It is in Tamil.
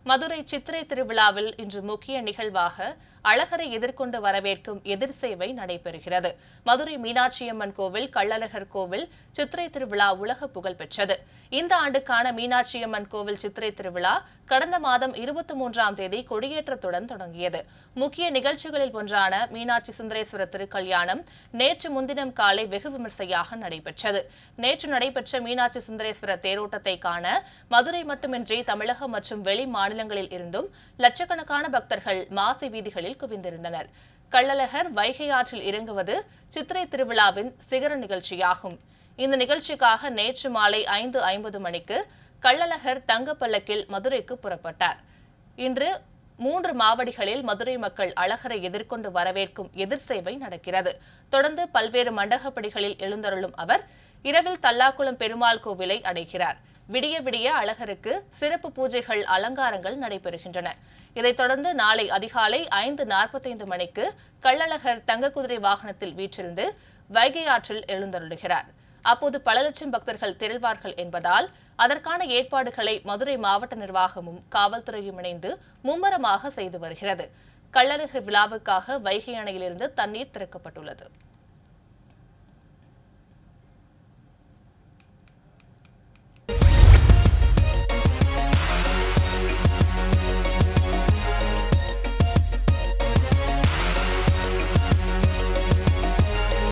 மதுரை சித்திரை திருவிழாவில் இன்று முக்கிய நிகழ்வாக அழகரை எதிர்கொண்டு வரவேற்கும் எதிர் சேவை நடைபெறுகிறது மதுரை மீனாட்சியம்மன் கோவில் கள்ளழகர் கோவில் சித்திரை திருவிழா உலக புகழ் பெற்றது இந்த ஆண்டுக்கான மீனாட்சியம்மன் கோவில் சித்திரை திருவிழா கடந்த மாதம் இருபத்தி மூன்றாம் தேதி கொடியேற்றத்துடன் தொடங்கியது முக்கிய நிகழ்ச்சிகளில் ஒன்றான மீனாட்சி சுந்தரேஸ்வரர் திருக்கல்யாணம் நேற்று முன்தினம் காலை வெகு விமர்சையாக நடைபெற்றது நேற்று நடைபெற்ற மீனாட்சி சுந்தரேஸ்வரர் தேரோட்டத்தை காண மதுரை மட்டுமின்றி தமிழகம் மற்றும் வெளி மாநிலங்களில் இருந்தும் லட்சக்கணக்கான பக்தர்கள் மாசி வீதிகளில் குவிந்திருந்தனர் கள்ளழகர் வைகை ஆற்றில் இறங்குவது சித்திரை திருவிழாவின் சிகர நிகழ்ச்சியாகும் இந்த நிகழ்ச்சிக்காக நேற்று மாலை ஐந்து ஐம்பது மணிக்கு கள்ளழகர் தங்கப்பல்லக்கில் மதுரைக்கு புறப்பட்டார் இன்று மூன்று மாவடிகளில் மதுரை மக்கள் அழகரை எதிர்கொண்டு வரவேற்கும் எதிர் சேவை நடக்கிறது தொடர்ந்து பல்வேறு மண்டகப்படிகளில் எழுந்தருளும் அவர் இரவில் தல்லாக்குளம் பெருமாள் கோவிலை அடைகிறார் விடிய விடிய அழகருக்கு சிறப்பு பூஜைகள் அலங்காரங்கள் நடைபெறுகின்றன இதைத் தொடர்ந்து நாளை அதிகாலை ஐந்து நாற்பத்தைந்து மணிக்கு கள்ளழகர் தங்க குதிரை வாகனத்தில் வீற்றிருந்து வைகை ஆற்றில் எழுந்தருளுகிறார் அப்போது பல லட்சம் பக்தர்கள் திரள்வார்கள் என்பதால் அதற்கான ஏற்பாடுகளை மதுரை மாவட்ட நிர்வாகமும் காவல்துறையும் இணைந்து மும்முரமாக செய்து வருகிறது கள்ளழகர் விழாவுக்காக வைகை அணையிலிருந்து தண்ணீர் திறக்கப்பட்டுள்ளது